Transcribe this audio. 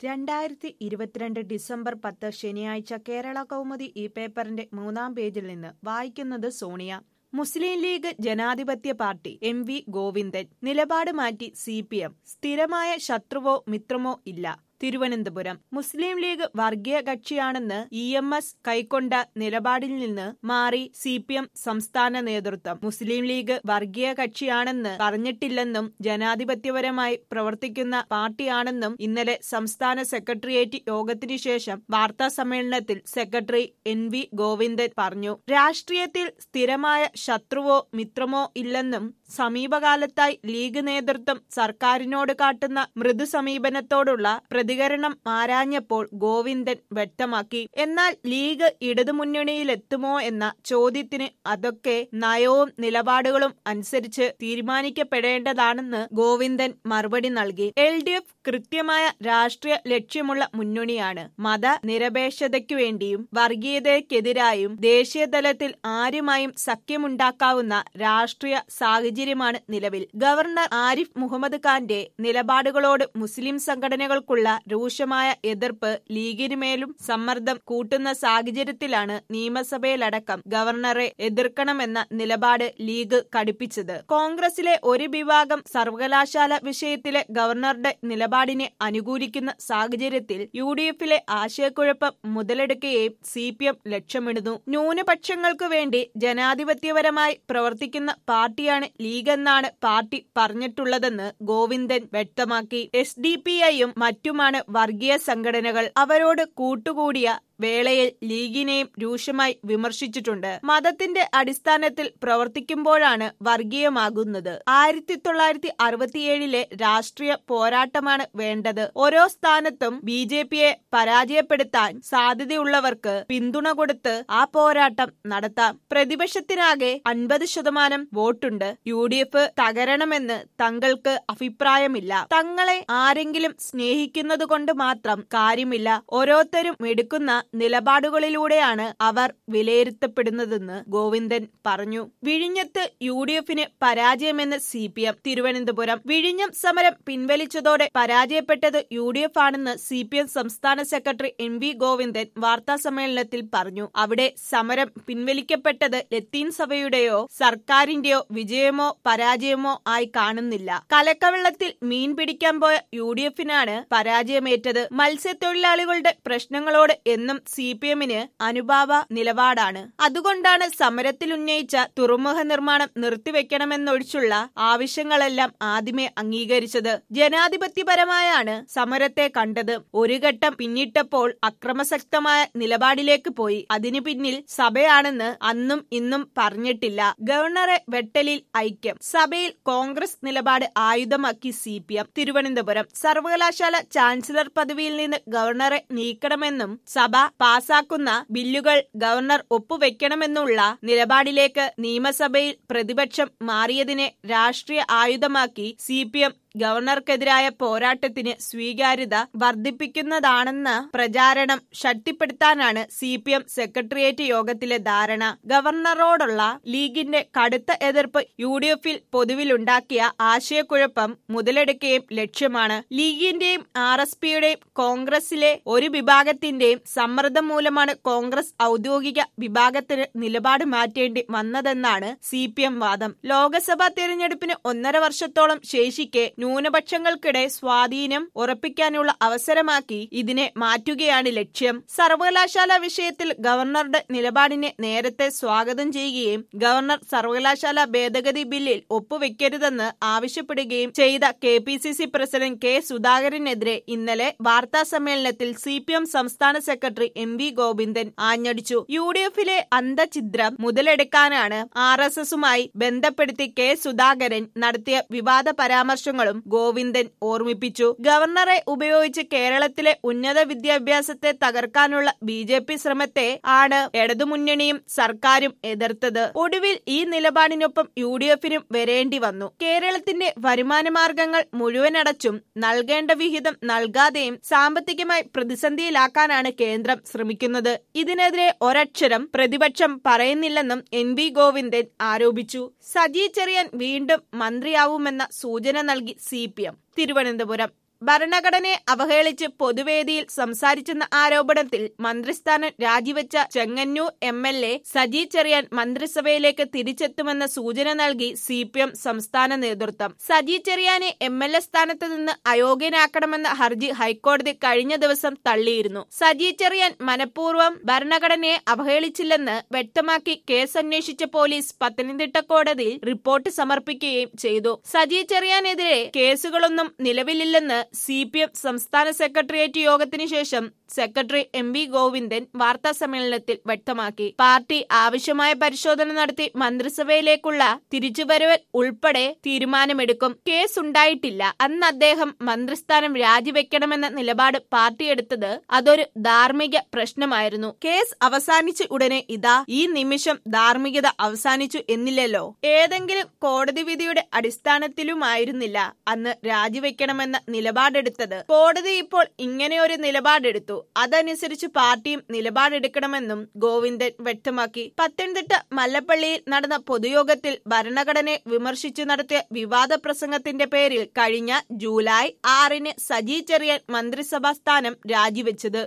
രണ്ടായിരത്തി ഇരുപത്തിരണ്ട് ഡിസംബർ പത്ത് ശനിയാഴ്ച കേരള കൗമുദി ഈ പേപ്പറിന്റെ മൂന്നാം പേജിൽ നിന്ന് വായിക്കുന്നത് സോണിയ മുസ്ലിം ലീഗ് ജനാധിപത്യ പാർട്ടി എം വി ഗോവിന്ദൻ നിലപാട് മാറ്റി സി പി എം സ്ഥിരമായ ശത്രുവോ മിത്രമോ ഇല്ല തിരുവനന്തപുരം മുസ്ലിം ലീഗ് വർഗീയ കക്ഷിയാണെന്ന് ഇ എം എസ് കൈക്കൊണ്ട നിലപാടിൽ നിന്ന് മാറി സി പി എം സംസ്ഥാന നേതൃത്വം മുസ്ലിം ലീഗ് വർഗീയ കക്ഷിയാണെന്ന് പറഞ്ഞിട്ടില്ലെന്നും ജനാധിപത്യപരമായി പ്രവർത്തിക്കുന്ന പാർട്ടിയാണെന്നും ഇന്നലെ സംസ്ഥാന സെക്രട്ടേറിയറ്റ് യോഗത്തിനു ശേഷം വാർത്താ സമ്മേളനത്തിൽ സെക്രട്ടറി എൻ വി ഗോവിന്ദൻ പറഞ്ഞു രാഷ്ട്രീയത്തിൽ സ്ഥിരമായ ശത്രുവോ മിത്രമോ ഇല്ലെന്നും സമീപകാലത്തായി ലീഗ് നേതൃത്വം സർക്കാരിനോട് കാട്ടുന്ന മൃദു സമീപനത്തോടുള്ള പ്രതികരണം ആരാഞ്ഞപ്പോൾ ഗോവിന്ദൻ വ്യക്തമാക്കി എന്നാൽ ലീഗ് ഇടതുമുന്നണിയിലെത്തുമോ എന്ന ചോദ്യത്തിന് അതൊക്കെ നയവും നിലപാടുകളും അനുസരിച്ച് തീരുമാനിക്കപ്പെടേണ്ടതാണെന്ന് ഗോവിന്ദൻ മറുപടി നൽകി എൽ ഡി എഫ് കൃത്യമായ രാഷ്ട്രീയ ലക്ഷ്യമുള്ള മുന്നണിയാണ് മത നിരപേക്ഷതയ്ക്കു വേണ്ടിയും വർഗീയതയ്ക്കെതിരായും ദേശീയതലത്തിൽ ആരുമായും സഖ്യമുണ്ടാക്കാവുന്ന രാഷ്ട്രീയ സാഹചര്യമാണ് നിലവിൽ ഗവർണർ ആരിഫ് മുഹമ്മദ് ഖാന്റെ നിലപാടുകളോട് മുസ്ലിം സംഘടനകൾക്കുള്ള രൂക്ഷമായ എതിർപ്പ് ലീഗിനുമേലും സമ്മർദ്ദം കൂട്ടുന്ന സാഹചര്യത്തിലാണ് നിയമസഭയിലടക്കം ഗവർണറെ എതിർക്കണമെന്ന നിലപാട് ലീഗ് കടുപ്പിച്ചത് കോൺഗ്രസിലെ ഒരു വിഭാഗം സർവകലാശാല വിഷയത്തിലെ ഗവർണറുടെ നിലപാടിനെ അനുകൂലിക്കുന്ന സാഹചര്യത്തിൽ യു ഡി എഫിലെ ആശയക്കുഴപ്പം മുതലെടുക്കുകയും സി പി എം ലക്ഷ്യമിടുന്നു ന്യൂനപക്ഷങ്ങൾക്കു വേണ്ടി ജനാധിപത്യപരമായി പ്രവർത്തിക്കുന്ന പാർട്ടിയാണ് ലീഗെന്നാണ് പാർട്ടി പറഞ്ഞിട്ടുള്ളതെന്ന് ഗോവിന്ദൻ വ്യക്തമാക്കി എസ് ഡി പി ഐയും മറ്റുമാണ് വർഗീയ സംഘടനകൾ അവരോട് കൂട്ടുകൂടിയ വേളയിൽ ലീഗിനെയും രൂക്ഷമായി വിമർശിച്ചിട്ടുണ്ട് മതത്തിന്റെ അടിസ്ഥാനത്തിൽ പ്രവർത്തിക്കുമ്പോഴാണ് വർഗീയമാകുന്നത് ആയിരത്തി തൊള്ളായിരത്തി അറുപത്തിയേഴിലെ രാഷ്ട്രീയ പോരാട്ടമാണ് വേണ്ടത് ഓരോ സ്ഥാനത്തും ബി ജെ പിയെ പരാജയപ്പെടുത്താൻ സാധ്യതയുള്ളവർക്ക് പിന്തുണ കൊടുത്ത് ആ പോരാട്ടം നടത്താം പ്രതിപക്ഷത്തിനാകെ അൻപത് ശതമാനം വോട്ടുണ്ട് യു ഡി എഫ് തകരണമെന്ന് തങ്ങൾക്ക് അഭിപ്രായമില്ല തങ്ങളെ ആരെങ്കിലും സ്നേഹിക്കുന്നത് കൊണ്ട് മാത്രം കാര്യമില്ല ഓരോരുത്തരും എടുക്കുന്ന നിലപാടുകളിലൂടെയാണ് അവർ വിലയിരുത്തപ്പെടുന്നതെന്ന് ഗോവിന്ദൻ പറഞ്ഞു വിഴിഞ്ഞത്ത് യു ഡി എഫിന് പരാജയമെന്ന് സി പി എം തിരുവനന്തപുരം വിഴിഞ്ഞം സമരം പിൻവലിച്ചതോടെ പരാജയപ്പെട്ടത് യു ഡി എഫ് ആണെന്ന് സി പി എം സംസ്ഥാന സെക്രട്ടറി എം വി ഗോവിന്ദൻ വാർത്താ സമ്മേളനത്തിൽ പറഞ്ഞു അവിടെ സമരം പിൻവലിക്കപ്പെട്ടത് ലത്തീൻ സഭയുടെയോ സർക്കാരിന്റെയോ വിജയമോ പരാജയമോ ആയി കാണുന്നില്ല കലക്കവെള്ളത്തിൽ മീൻ പിടിക്കാൻ പോയ യു ഡി എഫിനാണ് പരാജയമേറ്റത് മത്സ്യത്തൊഴിലാളികളുടെ പ്രശ്നങ്ങളോട് എന്നും സി പി എമ്മിന് അനുഭാവ നിലപാടാണ് അതുകൊണ്ടാണ് സമരത്തിൽ ഉന്നയിച്ച തുറമുഖ നിർമ്മാണം നിർത്തിവെക്കണമെന്നൊഴിച്ചുള്ള ആവശ്യങ്ങളെല്ലാം ആദ്യമേ അംഗീകരിച്ചത് ജനാധിപത്യപരമായാണ് സമരത്തെ കണ്ടത് ഒരു ഘട്ടം പിന്നിട്ടപ്പോൾ അക്രമസക്തമായ നിലപാടിലേക്ക് പോയി അതിനു പിന്നിൽ സഭയാണെന്ന് അന്നും ഇന്നും പറഞ്ഞിട്ടില്ല ഗവർണറെ വെട്ടലിൽ ഐക്യം സഭയിൽ കോൺഗ്രസ് നിലപാട് ആയുധമാക്കി സി പി എം തിരുവനന്തപുരം സർവകലാശാല ചാൻസലർ പദവിയിൽ നിന്ന് ഗവർണറെ നീക്കണമെന്നും സഭ പാസാക്കുന്ന ബില്ലുകൾ ഗവർണർ ഒപ്പുവെക്കണമെന്നുള്ള നിലപാടിലേക്ക് നിയമസഭയിൽ പ്രതിപക്ഷം മാറിയതിനെ രാഷ്ട്രീയ ആയുധമാക്കി സി പി എം ഗവർണർക്കെതിരായ പോരാട്ടത്തിന് സ്വീകാര്യത വർദ്ധിപ്പിക്കുന്നതാണെന്ന പ്രചാരണം ശക്തിപ്പെടുത്താനാണ് സി പി എം സെക്രട്ടേറിയറ്റ് യോഗത്തിലെ ധാരണ ഗവർണറോടുള്ള ലീഗിന്റെ കടുത്ത എതിർപ്പ് യു ഡി എഫിൽ പൊതുവിലുണ്ടാക്കിയ ആശയക്കുഴപ്പം മുതലെടുക്കുകയും ലക്ഷ്യമാണ് ലീഗിന്റെയും ആർ എസ് പിയുടെയും കോൺഗ്രസിലെ ഒരു വിഭാഗത്തിന്റെയും സമ്മർദ്ദം മൂലമാണ് കോൺഗ്രസ് ഔദ്യോഗിക വിഭാഗത്തിന് നിലപാട് മാറ്റേണ്ടി വന്നതെന്നാണ് സി പി എം വാദം ലോക്സഭാ തെരഞ്ഞെടുപ്പിന് ഒന്നര വർഷത്തോളം ശേഷിക്കെ ന്യൂനപക്ഷങ്ങൾക്കിടെ സ്വാധീനം ഉറപ്പിക്കാനുള്ള അവസരമാക്കി ഇതിനെ മാറ്റുകയാണ് ലക്ഷ്യം സർവകലാശാല വിഷയത്തിൽ ഗവർണറുടെ നിലപാടിനെ നേരത്തെ സ്വാഗതം ചെയ്യുകയും ഗവർണർ സർവകലാശാല ഭേദഗതി ബില്ലിൽ ഒപ്പുവെക്കരുതെന്ന് ആവശ്യപ്പെടുകയും ചെയ്ത K P C C president K സുധാകരനെതിരെ ഇന്നലെ വാർത്താ സമ്മേളനത്തിൽ സി പി എം സംസ്ഥാന സെക്രട്ടറി എം വി ഗോവിന്ദൻ ആഞ്ഞടിച്ചു യു ഡി എഫിലെ അന്തഛിദ്രം മുതലെടുക്കാനാണ് ആർ എസ് എസുമായി ബന്ധപ്പെടുത്തി കെ സുധാകരൻ നടത്തിയ വിവാദ പരാമർശങ്ങളും ഗോവിന്ദൻ ഓർമ്മിപ്പിച്ചു ഗവർണറെ ഉപയോഗിച്ച് കേരളത്തിലെ ഉന്നത വിദ്യാഭ്യാസത്തെ തകർക്കാനുള്ള ബി ജെ പി ശ്രമത്തെ ആണ് ഇടതുമുന്നണിയും സർക്കാരും എതിർത്തത് ഒടുവിൽ ഈ നിലപാടിനൊപ്പം യു ഡി എഫിനും വരേണ്ടി വന്നു കേരളത്തിന്റെ വരുമാന മാർഗങ്ങൾ മുഴുവനടച്ചും നൽകേണ്ട വിഹിതം നൽകാതെയും സാമ്പത്തികമായി പ്രതിസന്ധിയിലാക്കാനാണ് കേന്ദ്രം ശ്രമിക്കുന്നത് ഇതിനെതിരെ ഒരക്ഷരം പ്രതിപക്ഷം പറയുന്നില്ലെന്നും എൻ വി ഗോവിന്ദൻ ആരോപിച്ചു സജി ചെറിയാൻ വീണ്ടും മന്ത്രിയാവുമെന്ന സൂചന നൽകി സി പി എം തിരുവനന്തപുരം ഭരണഘടനയെ അവഹേളിച്ച് പൊതുവേദിയിൽ സംസാരിച്ചെന്ന ആരോപണത്തിൽ മന്ത്രിസ്ഥാനം രാജിവെച്ച Chengannur M L A Saji Cherian മന്ത്രിസഭയിലേക്ക് തിരിച്ചെത്തുമെന്ന സൂചന നൽകി സി പി എം സംസ്ഥാന നേതൃത്വം സജി ചെറിയാനെ എം എൽ എ സ്ഥാനത്ത് നിന്ന് അയോഗ്യനാക്കണമെന്ന ഹർജി ഹൈക്കോടതി കഴിഞ്ഞ ദിവസം തള്ളിയിരുന്നു സജി ചെറിയാൻ മനഃപൂർവ്വം ഭരണഘടനയെ അവഹേളിച്ചില്ലെന്ന് വ്യക്തമാക്കി കേസ് അന്വേഷിച്ച പോലീസ് പത്തനംതിട്ട കോടതിയിൽ റിപ്പോർട്ട് സമർപ്പിക്കുകയും ചെയ്തു സജി ചെറിയാനെതിരെ കേസുകളൊന്നും നിലവിലില്ലെന്ന് സി പി എം സംസ്ഥാന സെക്രട്ടേറിയറ്റ് യോഗത്തിന് ശേഷം സെക്രട്ടറി എം വി ഗോവിന്ദൻ വാർത്താ സമ്മേളനത്തിൽ വ്യക്തമാക്കി പാർട്ടി ആവശ്യമായ പരിശോധന നടത്തി മന്ത്രിസഭയിലേക്കുള്ള തിരിച്ചുവരവ് ഉൾപ്പെടെ തീരുമാനമെടുക്കും കേസ് ഉണ്ടായിട്ടില്ല അന്ന് അദ്ദേഹം മന്ത്രിസ്ഥാനം രാജിവെക്കണമെന്ന നിലപാട് പാർട്ടി എടുത്തത് അതൊരു ധാർമ്മിക പ്രശ്നമായിരുന്നു കേസ് അവസാനിച്ച ഉടനെ ഇതാ ഈ നിമിഷം ധാർമ്മികത അവസാനിച്ചു എന്നില്ലല്ലോ ഏതെങ്കിലും കോടതി വിധിയുടെ അടിസ്ഥാനത്തിലുമായിരുന്നില്ല അന്ന് രാജിവെക്കണമെന്ന നിലപാടെടുത്തത് കോടതി ഇപ്പോൾ ഇങ്ങനെയൊരു നിലപാടെടുത്തു അതനുസരിച്ച് പാർട്ടിയും നിലപാടെടുക്കണമെന്നും ഗോവിന്ദൻ വ്യക്തമാക്കി പത്തനംതിട്ട മല്ലപ്പള്ളിയിൽ നടന്ന പൊതുയോഗത്തിൽ ഭരണഘടനയെ വിമർശിച്ചു നടത്തിയ വിവാദ പ്രസംഗത്തിന്റെ പേരിൽ കഴിഞ്ഞ ജൂലൈ ആറിന് സജി ചെറിയാൻ മന്ത്രിസഭാ സ്ഥാനം രാജിവെച്ചത്